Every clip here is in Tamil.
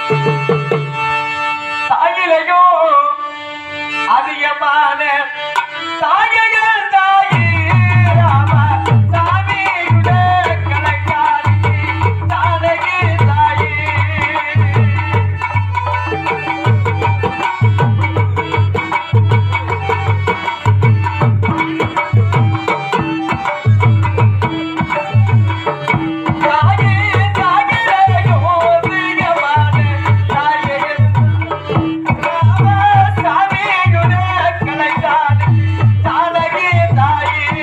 தாயிலையோ அதிகமான தாயகல் தாயி ராம சாமி கணக்காரி தானகி தாயி தாயே தாயிலையோ அதிகமான தாயகல் ராம சாமி கணக்காரி தானகி தாயி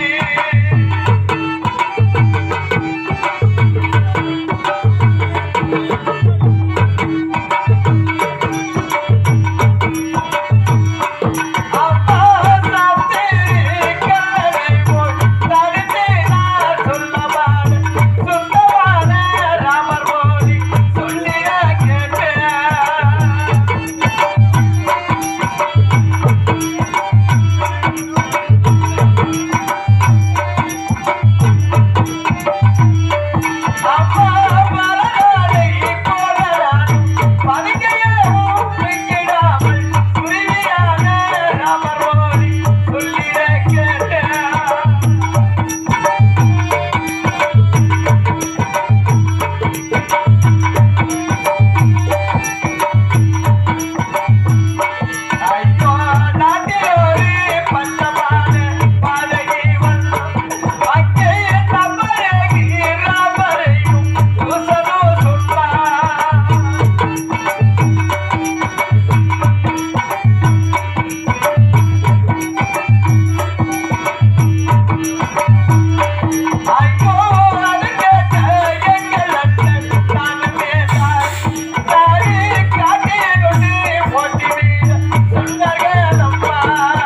அப்பா சாப்பிட்டு கல்லறை போய் தடுத்து நான் சொல்லவான சுத்தமான ராமர் மோடி சொல்லிட கேட்டேன் அப்பா மலராடை போலதான் பதுக்கையவும் வெங்கிடாமல் சுருவியான ராமர் மோடி சொல்லிட கேட்டேன் ஐயோ நாட்டில் ஒரு பஞ்சமான பாதகி வண்ணம் அங்கே நம்மழகி ராமரையும் யோசனோ சொன்னார் ஐயோ அது கேட்ட எங்கள் அண்ணன் தானே தாய் தாரி காட்டிய கொண்டு போட்டி வீர சொன்னார்கள் அம்மா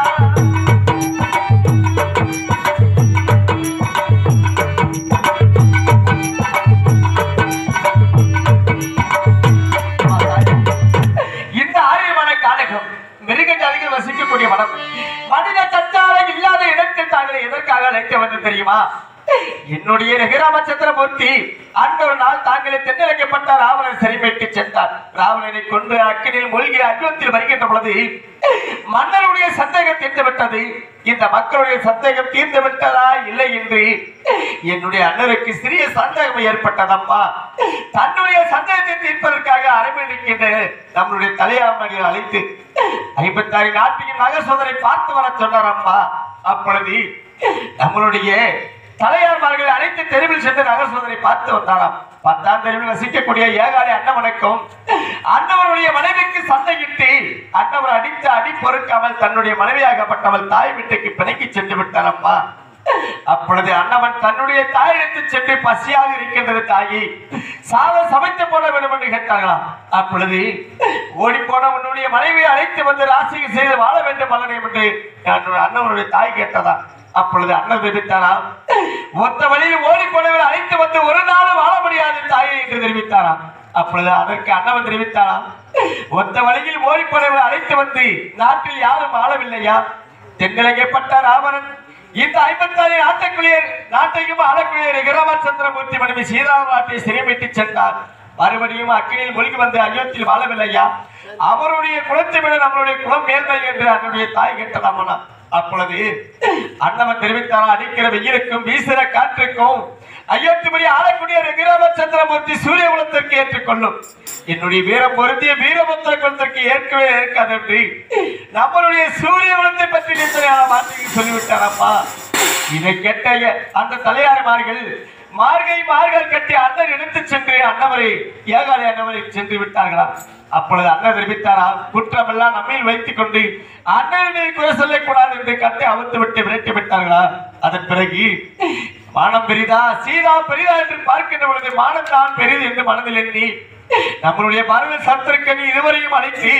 இந்த ஆரியமான காடகம் மிருக ஜாதிகள் வசிக்கக்கூடிய வனம் மனித சஞ்சாரம் இல்லாத இடத்தில் தாங்கள் எதற்காக அழைத்து வந்து தெரியுமா என்னுடைய ரகுராமச்சந்திரமூர்த்தி அன்றொரு நாள் தாங்களே தென்னிறக்கப்பட்ட ராவணன் சிறைமைக்கு சென்றார் ராவணனை கொண்டு அக்கினில் மூழ்கி அஜ்வத்தில் வருகின்ற பொழுது மன்னருடைய சந்தேகம் தீர்ந்து விட்டது இந்த மக்களுடைய சந்தேகம் தீர்ந்து விட்டதா இல்லை என்று என்னுடைய அண்ணனுக்கு சிறிய சந்தேகம் ஏற்பட்டதம்மா தன்னுடைய சந்தேகத்தை தீர்ப்பதற்காக அரவணைக்கின்ற நம்மளுடைய தலையாமர்கள் அழைத்து ஐம்பத்தாறு நாட்டையும் நகசோதரை பார்த்து வர சொன்னார் அம்மா அப்பொழுது நம்மளுடைய தலையார்மார்கள் அனைத்து தெருவில் சென்று நகசோதரை பார்த்து வந்தாராம் பத்தாம் தெருவில் வசிக்கக்கூடிய ஏகாலி அண்ணவனுக்கும் அண்ணவருடைய மனைவிக்கு சண்டையிட்டு அண்ணவர் அடித்த அடி பொறுக்காமல் தன்னுடைய மனைவியாகப்பட்டவள் தாய் வீட்டுக்கு பிணைக்கி சென்று விட்டார் அம்மா அப்பொழுது அண்ணவன் தன்னுடைய தாயிடத்து சென்று பசியாக இருக்கின்றது தாயி சாதம் சமைத்து போட வேண்டும் என்று கேட்டார்களாம் அப்பொழுது ஓடி போன உன்னுடைய மனைவியை அழைத்து வந்து ராசிக்கு செய்து வாழ வேண்டும் மகனே என்று என்னுடைய அண்ணவனுடைய தாய் கேட்டதா அப்பொழுது அண்ணன் தெரிவித்தாராம் ஒத்த வழியில் ஓடி போனவர் அழைத்து வந்து ஒரு நாளும் வாழ முடியாது தாயை என்று தெரிவித்தாராம் அப்பொழுது அதற்கு அண்ணவன் தெரிவித்தாராம் ஒத்த வழியில் ஓடி போனவர் அழைத்து வந்து நாட்டில் யாரும் ஆளவில்லையா தென்னிலங்கைப்பட்ட ராவணன் இந்த ஐம்பத்தாறு நாட்டுக்குள்ளே நாட்டையும் ஆளக்கூடிய கிராமச்சந்திரமூர்த்தி மனைவி சீதாராம் நாட்டை சிறைமிட்டு சென்றார் மறுபடியும் அக்கினியில் மூழ்கி வந்து அயோத்தியில் வாழவில்லையா அவருடைய குலத்தை விட நம்மளுடைய குலம் மேன்மை என்று அவருடைய தாய் கேட்டதாமனா அப்பொழுது அண்ணவன் தெரிவித்தாரா அடிக்கிற வெயிலுக்கும் வீசுகிற காற்றுக்கும் அயோத்திபடி ஆளக்கூடிய கிராமச்சந்திரமூர்த்தி சூரிய குலத்திற்கு ஏற்றுக்கொள்ளும் என்னுடைய வீரம் பொருந்திய வீரபுத்திர குலத்திற்கு ஏற்கவே ஏற்காது என்று நம்மளுடைய சூரிய குலத்தை பற்றி நிச்சயான வார்த்தைகள் சொல்லிவிட்டாரப்பா இதை கேட்ட அந்த தலையாரிமார்கள் மார்கை மார்கள் கட்டி அண்ணன் எடுத்து சென்று அண்ணவரை ஏகாலி அண்ணவரை சென்று விட்டார்களாம் அப்பொழுது அண்ணன் தெரிவித்தாராம் குற்றமெல்லாம் நம்மையில் வைத்துக் கொண்டு அண்ணனை குறை சொல்லக்கூடாது என்று கட்டை அவுத்து விட்டு விரட்டி விட்டார்களா அதன் பிறகு மானம் பெரிதா சீதா பெரிதா என்று பார்க்கின்ற பொழுது மானம் தான் பெரிது என்று மனதில் எண்ணி நம்மளுடைய பார்வை சத்திருக்கணி இதுவரையும் அழைத்து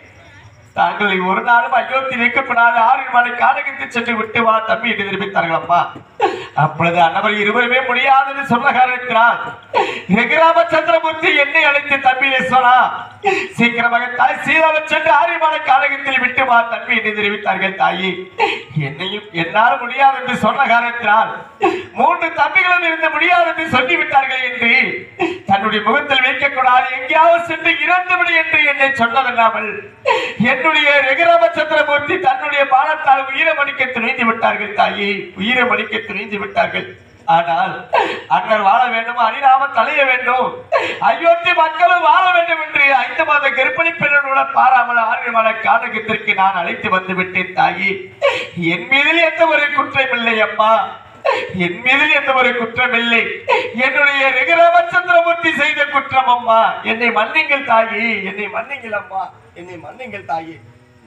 தாங்கள் ஒரு நாளும் அயோத்தி வைக்கப்படாத ஆறு மலை காடகத்து சென்று விட்டு வா தம்பி என்று தெரிவித்தார்கள் அம்மா அப்பொழுது அன்னவர் இருவருமே முடியாதுன்னு சொன்ன காரணத்தினால் ரகுராம சந்திரமூர்த்தி என்னை அழைத்து தம்பி ஈஸ்வரா சீக்கிரமாக தாய் சீதாவை சென்று ஆரியமான காலகத்தில் விட்டு வா தம்பி என்று தெரிவித்தார்கள் தாயி என்னையும் என்னால் முடியாது என்று சொன்ன காரணத்தினால் மூன்று தம்பிகளும் இருந்து முடியாது என்று சொல்லிவிட்டார்கள் என்று தன்னுடைய முகத்தில் வைக்கக்கூடாது எங்கேயாவது சென்று இறந்துவிடு என்று என்னை சொன்னதல்லாமல் என்னுடைய ரகுராம சந்திரமூர்த்தி தன்னுடைய பாலத்தால் உயிரமணிக்க துணிந்து விட்டார்கள் தாயி உயிரமணிக்க துணிந்து விட்டார்கள் ஆனால் அண்ணர் வாழ வேண்டும் அரிராம தலைய வேண்டும் அயோத்தி மக்களும் வாழ வேண்டும் என்று ஐந்து மாத கர்ப்பிணி பெண்ணுடன் பாராமல் ஆரியமல காடகத்திற்கு நான் அழைத்து வந்து விட்டேன் தாயி என் மீதில் எந்த ஒரு குற்றம் இல்லை அம்மா என் மீதில் எந்த ஒரு குற்றம் இல்லை என்னுடைய ரகுராமச்சந்திரமூர்த்தி செய்த குற்றம் அம்மா என்னை மன்னிங்கள் தாயி என்னை மன்னிங்கள் அம்மா என்னை மன்னிங்கள் தாயி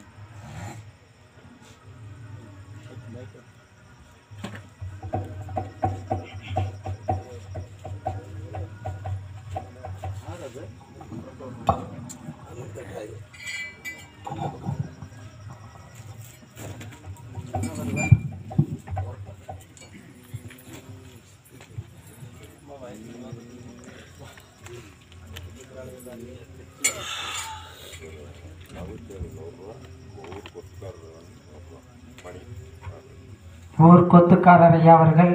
ஊர் கொத்துக்காரர் ஐயா அவர்கள்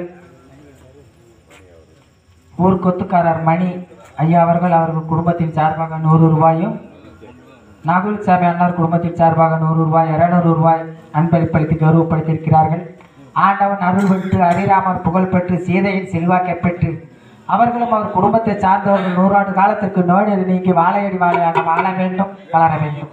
ஊர் கொத்துக்காரர் மணி ஐயா அவர்கள் அவர்கள் குடும்பத்தின் சார்பாக நூறு ரூபாயும் நாகுல் சாமி அண்ணார் குடும்பத்தின் சார்பாக நூறு ரூபாய் இருநூறு ரூபாய் அன்பளிப்பளித்து கௌரவப்படுத்தியிருக்கிறார்கள் ஆண்டவன் அருள் பெற்று ஹரிராமர் புகழ் பெற்று சீதையின் செல்வாக்கை பெற்று அவர்களும் அவர் குடும்பத்தை சார்ந்தவர்கள் நூறாண்டு காலத்திற்கு நோய் நொடி நீங்கி வாழையடி வாழையாக வாழ வேண்டும் வளர வேண்டும்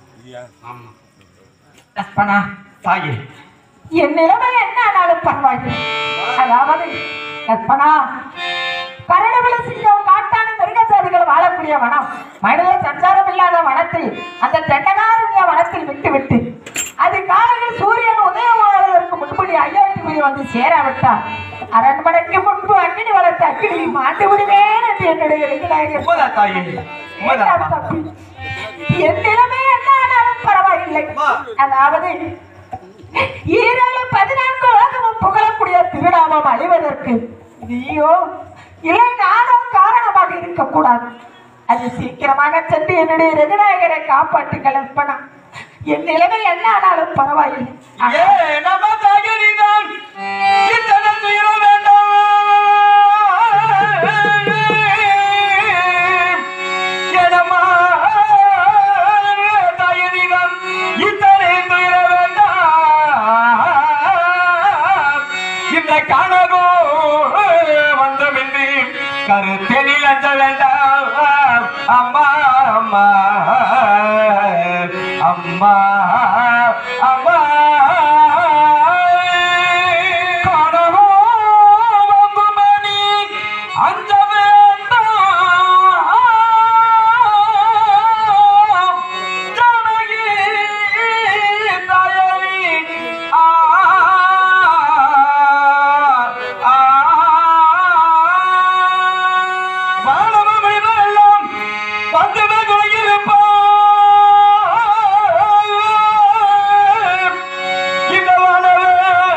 லக்ஷ்மணா தாயி என் நிலைமை என்ன ஆனாலும் பரவாயில்லை அதாவது கற்பனா கரடுவில சிங்கம் காட்டான மிருகசாதிகள் வாழக்கூடிய வனம் மனித சஞ்சாரம் இல்லாத வனத்தில் அந்த தென்னகாரண்ய வனத்தில் விட்டு விட்டு அது காலையில் சூரியன் உதயமாவதற்கு முன்படி ஐயாயிரத்தி வந்து சேராவிட்டார் அரண்மனைக்கு முன்பு அக்கினி வளர்த்த அக்கினி மாண்டு விடுவேன் என்று என்னுடைய இளைஞர் உண்மைதான் தாயி உண்மைதான் வேண்டாம் தம்பி. என் நிலைமை என்ன ஆனாலும் பரவாயில்லை அதாவது ஈரேழு பதினான்கு உலகமும் புகழக்கூடிய திருநாமம் அழிவதற்கு நீயோ இல்லை நானோ காரணமாக இருக்கக்கூடாது அது சீக்கிரமாக சென்று என்னுடைய ரகுநாயகரை காப்பாற்றுங்கள் லட்சுமணா என் நிலைமை என்ன ஆனாலும் பரவாயில்லை ஏ நம்ம தகுதிதான் இத்தனை துயரம் வேண்டாம் எனமா தகுதிதான் இத்தனை துயரம் வேண்டாம் இந்த கனகோ வந்தமின்றி கருத்தெனில் அஞ்ச வேண்டாம் அம்மா அம்மா அம்மா அம்மா கனகோ வங்குமணி அஞ்ச வேண்டாம் ஜனகி தயவி ஆ ஆ வானவமை வெள்ளம் வந்துவே துணையிருப்பான் இந்த வானவே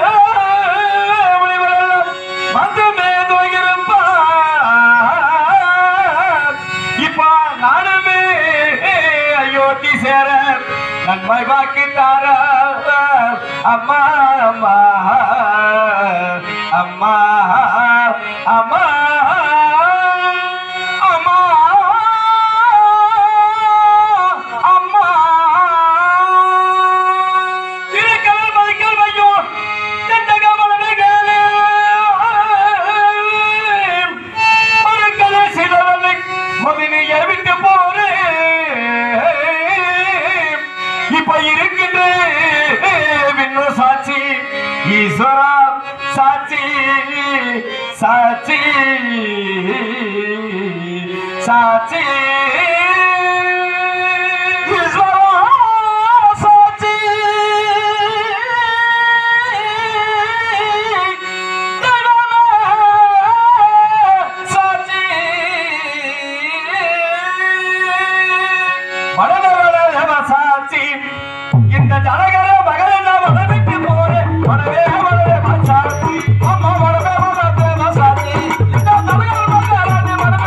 வெள்ளம் வந்துவே துணையிருப்பான் இப்ப நானுமே அயோத்தி சேர நன்மை வாக்கு தார அம்மா அம்மா அம்மா அம்மா அம்மா அம்மா திருக்கல் மதிக்கல் வையும் செந்தக மலர்களே மறுக்கலை சிலவனை மதினியை விட்டு போறேன் இப்ப இருக்கின்ற விண்ணு சாட்சி ஈஸ்வரா சாட்சி சாட்சி சாட்சி ஈஸ்வரா சாட்சி சாட்சி மனதவள சாட்சி இந்த ஜனகர மகன வளர்விட்டு போறேன் மனவே மனவே சாட்சி அம்மா மனவே மனவே சாட்சி இந்த தலைவர் மகன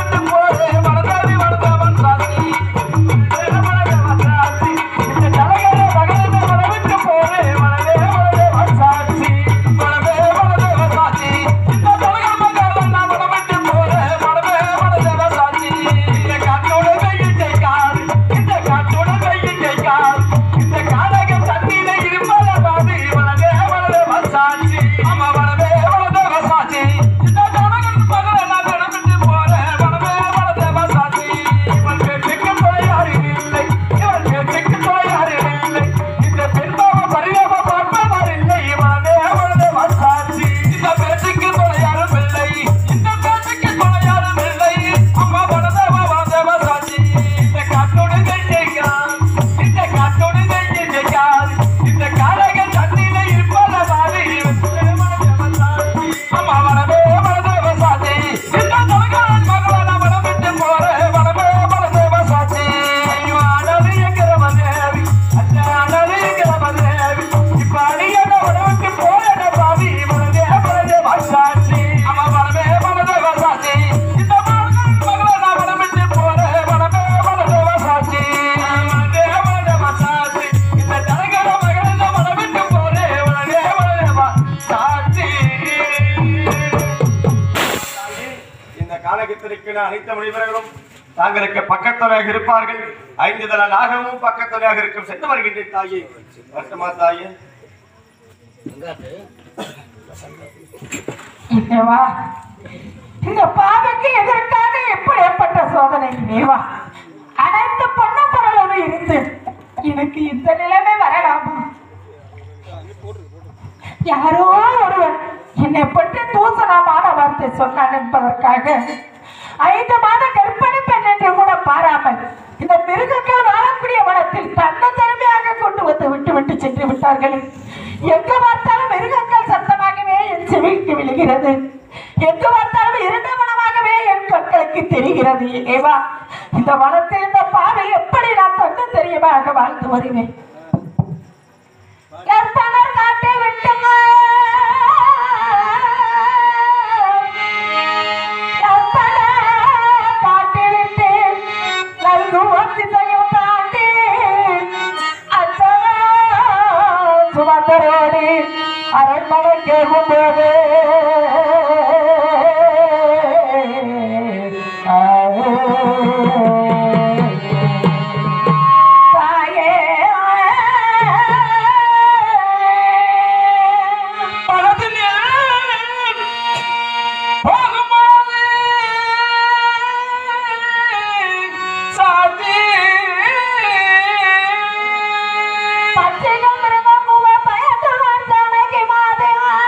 காட்டோடு ஜெயிக்காது இந்த காட்டோடு ஜெயிக்காது இந்த காளைகள் தண்ணில இருப்பத மாதிரி அம்மா வனமே வனதேவ சாத்தி இந்த தலைகாரன் மகள வனம் விட்டு போற வனமே வனதேவ சாத்தி ஐயோ அனது என்கிற மதேவி அந்த அனது என்கிற மதேவி இப்ப அடியன வனம் விட்டு போற பாவி வனதே வனதேவ சாத்தி அம்மா வனமே வனதேவ சாத்தி இந்த மகள மகள வனம் விட்டு போற வனமே வனதேவ சாத்தி வனதே வனதேவ சாத்தி இந்த தலைகார மகள வனம் விட்டு போற வனதே வனதேவ சாத்தி இந்த காலகத்திற்கு அனைத்து மனிதர்களும் தாங்களுக்கு பக்கத்துணையாக இருப்பார்கள் ஐந்து தல நாகமும் பக்கத்துணையாக இருக்கும் சென்று வருகின்ற தாயே வருத்தமா தாயே இறைவா, இந்த பாவிக்கு எதற்காக எப்படிப்பட்ட சோதனை நீவா அனைத்து பொண்ண பொருளும் இருந்து எனக்கு இந்த நிலைமை வரலாமா யாரோ ஒருவன் என்னை பற்றி தூசணமான வார்த்தை சொன்னான் என்பதற்காக ஐந்து மாத கர்ப்பிணி பெண் என்று கூட பாராமல் இந்த மிருகங்கள் வாழக்கூடிய வனத்தில் தன்னை தனிமையாக கொண்டு வந்து விட்டு விட்டு சென்று விட்டார்கள் எங்கு பார்த்தாலும் மிருகங்கள் சத்தமாகவே என் செவிக்கு விழுகிறது எங்கு பார்த்தாலும் இருண்ட வனமாகவே என் கண்களுக்கு தெரிகிறது ஏவா இந்த வனத்தில் இந்த பாவை எப்படி நான் தன்னை தெரியமாக வாழ்ந்து வருவேன் கற்பனர் காட்டை விட்டுங்க கற்பனர் காட்டை விட்டு நல்குவன் திசையும் தாண்டி அச்சனா சுமந்தரோடு அரண்மனை கேட்கும்போது தாயே பணத்திலே போகும்போது சாத்தி பச்சைகள் மிருகமுவ பயத்துடன் தனக்கு மாதே.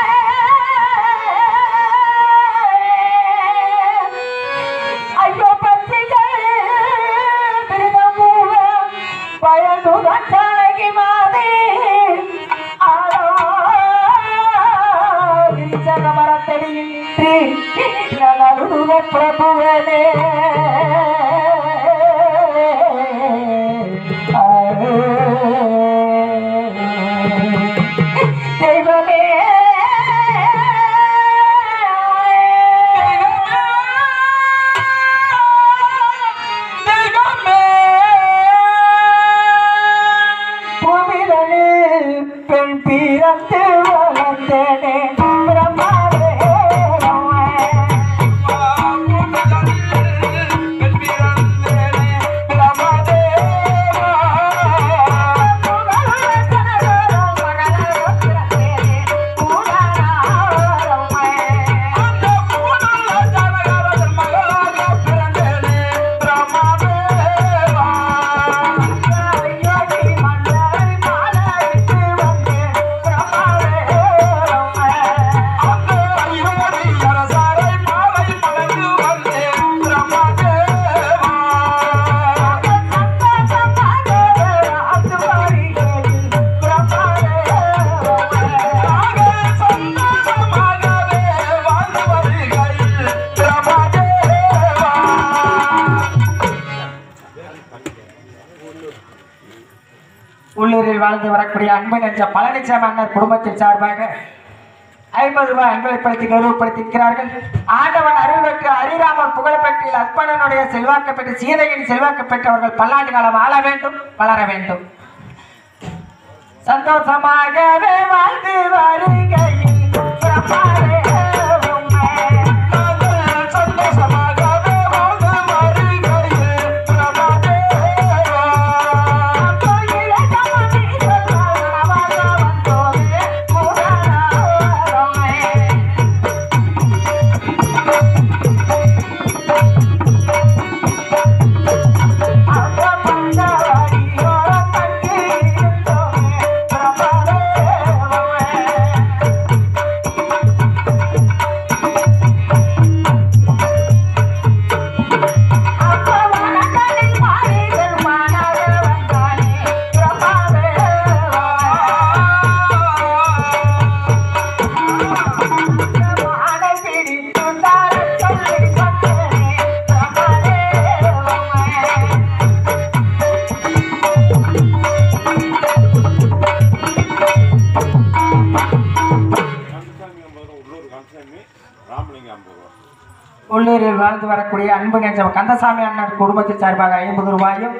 ஐயோ பச்சைகள் மிருகமுவ பயத்துடன் தனக்கு மாதே. ஆளா விரிசன மரத்தடியில் நின்று நலருக பிரபுவனே தெய்வமே பூமிதனில் பெண் பிறந்து வளர்ந்தேனே பிரம்மாவே உள்ளூரில் வாழ்ந்து வரக்கூடிய அன்பு நெஞ்ச பழனிசாமி மன்னர் குடும்பத்தின் சார்பாக ஐம்பது ரூபாய் அன்பளிப்படுத்தி கௌரவப்படுத்தியிருக்கிறார்கள் ஆண்டவன் அருள் பெற்று ஹரிராமன் புகழப்பெற்று அற்பனனுடைய செல்வாக்கு பெற்று சீதையின் செல்வாக்கு பெற்றவர்கள் பல்லாண்டு காலம் வாழ வேண்டும் வளர வேண்டும் சந்தோஷமாகவே வாழ்ந்து வருகையில் பிரம்மாவே உம்மை. சந்தோஷமாகவே வாழ்ந்து வருகையில் பிரபதேவா. கோயிலே கமனி சொல்வாங்க வந்தோமே புராணமே. அந்த பந்தவடியோர தங்கி இருந்தோமே பிரபதேவமே. உள்ளூரில் வாழ்ந்து வரக்கூடிய அன்பு நெஞ்சம் கந்தசாமி அண்ணன் குடும்பத்தின் சார்பாக ஐம்பது ரூபாயும்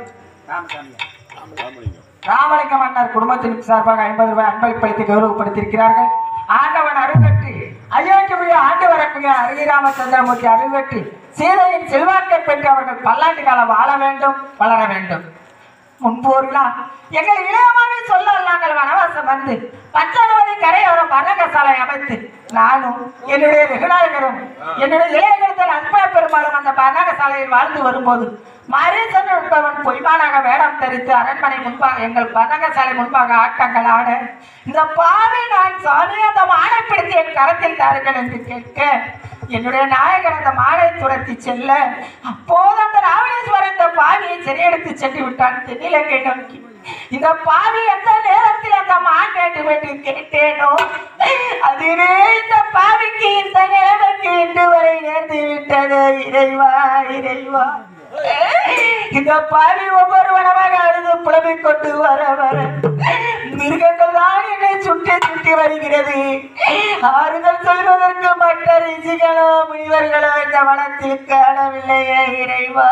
ராமலிங்கம் அண்ணர் குடும்பத்தின் சார்பாக ஐம்பது ரூபாய் அன்பளிப்பளித்து கௌரவப்படுத்தியிருக்கிறார்கள் ஆண்டவன் அருள்பெற்று அயோக்கியமுடைய ஆண்டு வரக்கூடிய அருகிராமச்சந்திரமூர்த்தி அருள்பெற்று சீதையின் செல்வாக்கை பெற்று அவர்கள் பல்லாண்டு காலம் வாழ வேண்டும் வளர வேண்டும் முன்போர்களாம் எங்கள் இளையமாவே சொல்ல நாங்கள் வனவாசம் வந்து பஞ்சநவதி கரையோரம் பரகசாலை அமைத்து நானும் என்னுடைய வெகுநாயகரும் என்னுடைய இளையகருத்தன் அன்பா பெருமாளும் அந்த பரகசாலையில் வாழ்ந்து வரும்போது மரேசன் என்பவன் பொய்மானாக வேடம் தரித்து அரண்மனை முன்பாக எங்கள் பரகசாலை முன்பாக ஆட்டங்கள் ஆட இந்த பாவை நான் சாமி அந்த மானை பிடித்து என் கரத்தில் தாருங்கள் என்று கேட்க என்னுடைய நாயகர் அந்த மானை துரத்தி செல்ல அப்போது அந்த ராவணேஸ்வரன் இந்த பாவியை சிறையெடுத்து சென்று விட்டான் தென்னிலங்கை நோக்கி இந்த பாவி எந்த நேரத்தில் அந்த மான் வேண்டும் என்று கேட்டேனோ அதுவே இந்த பாவிக்கு இந்த நிலைமைக்கு இன்று வரை நேர்ந்து விட்டது இறைவா இறைவா இந்த பாவி ஒவ்வொரு வனமாக அழுது புலம்பிக் கொண்டு வர வர மிருகங்கள் தான் என்னை சுற்றி சுற்றி வருகிறது ஆறுதல் சொல்வதற்கு மற்ற ரிஷிகளோ முனிவர்களோ இந்த வனத்தில் காணவில்லையே இறைவா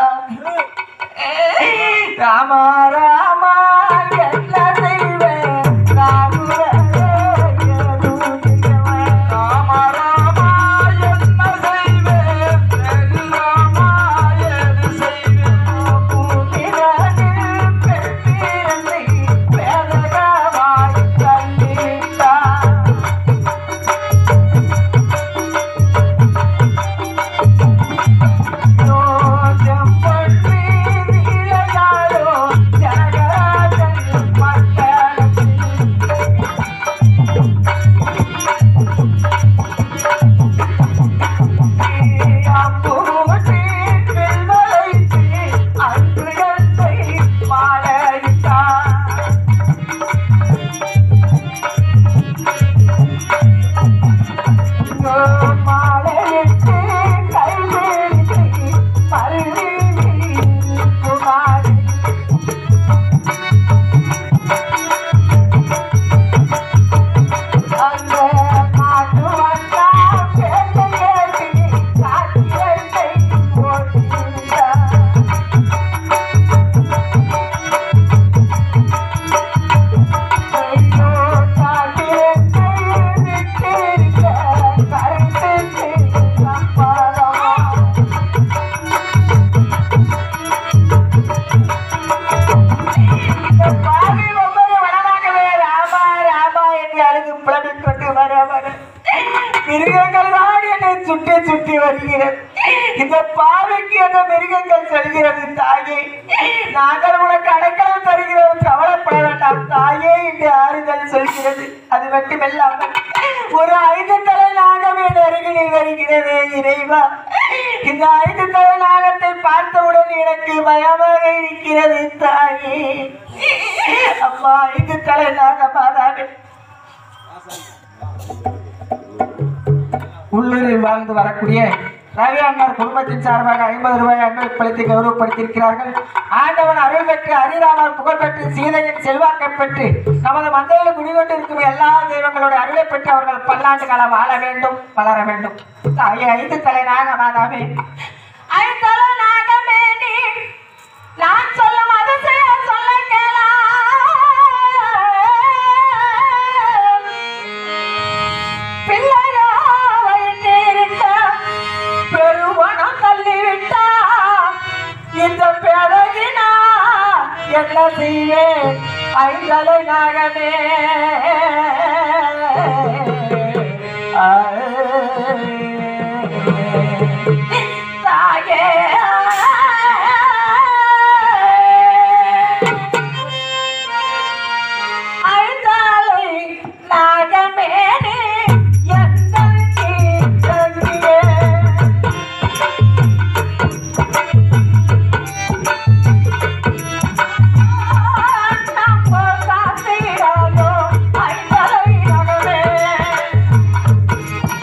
ராமா ராமா என்ன செய்வேன் ராகுரே, எதுவும் செய்யவேன். ராமா ராமா என்ன செய்வேன் ராமா எது செய்வேன் பூமிரனில் பெண்ணிரண்டை வேதகமாய் தள்ளிட்டான் ரோஜம் பொன்னி நீலையாரோ ஜனகராஜன் மக்களுக்கு அம்பூட்டி வெல்வளைத்து அன்புகளை மாலையிட்டான் மாலையிட்டு கைவிரித்து மருவி குமாரி அந்த காட்டு வந்தா பேச கேட்டு காட்சியை ஓட்டினார் ஐயோ காட்டிரத்தை விட்டிருக்க கருத்துக்கு சம்பாதமா இந்த பாவி ஒவ்வொரு வனமாகவே ராமா ராமா என்று அழுது புலம்பிக் கொண்டு வர வர மிருகங்கள் தான் என்னை சுற்றி சுற்றி வருகிறது இந்த பாவிக்கு அந்த மிருகங்கள் சொல்கிறது தாயே நாங்கள் உனக்கு அடைக்கலம் தருகிறோம் கவலைப்பட வேண்டாம் தாயே என்று ஆறுதல் சொல்கிறது அது மட்டுமல்லாமல் ஒரு ஐந்து தலை நாகமே நெருங்கினில் வருகிறது இறைவா இந்த ஐந்து தலை நாகத்தை பார்த்தவுடன் எனக்கு பயமாக இருக்கிறது தாயே அம்மா ஐந்து தலை நாகமாதாவே உள்ளூரில் வாழ்ந்து வரக்கூடிய ரவி அண்ணார் குடும்பத்தின் சார்பாக ஐம்பது ரூபாய் அன்பளித்து கௌரவப்படுத்தியிருக்கிறார்கள் ஆண்டவன் அருள் பெற்று ஹரிராமர் புகழ் பெற்று சீதையின் செல்வாக்கை பெற்று நமது மந்தையில் குடிகொண்டிருக்கும் எல்லா தெய்வங்களுடைய அருளை பெற்று அவர்கள் பல்லாண்டு காலம் வாழ வேண்டும் வளர வேண்டும் தாயே ஐந்து தலை நாகமாதாவே ஐந்தலை நாகமே நீ நான் சொல்லும் அதிசயம் சொல்ல கேளா பிள்ளையா வைத்திருக்க பெருவனம் தள்ளிவிட்டா இந்த பிறகினா என்ன செய்வேன் ஐந்தலை நாகமே தாயே ஐந்தாலை நாகமேனே எந்தன் கீழ்த்தங்கியே நம்ம காத்திராதோ ஐந்தலை நாகமே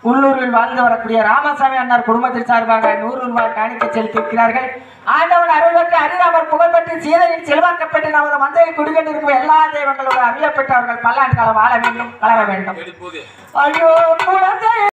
உள்ளூரில் வாழ்ந்து வரக்கூடிய ராமசாமி அண்ணார் குடும்பத்தின் சார்பாக நூறு ரூபாய் காணிக்கை செலுத்தியிருக்கிறார்கள் ஆண்டவன் அருள் பெற்று ஹரிராமர் புகழ்பெற்று சீதையின் செல்வாக்கப்பட்டு நமது மந்தையை குடிக்கொண்டிருக்கும் எல்லா தெய்வங்களோட அறியப்பட்டவர்கள் பல்லாண்டு காலம் வாழ வேண்டும் வளர வேண்டும் ஐயோ குழந்தை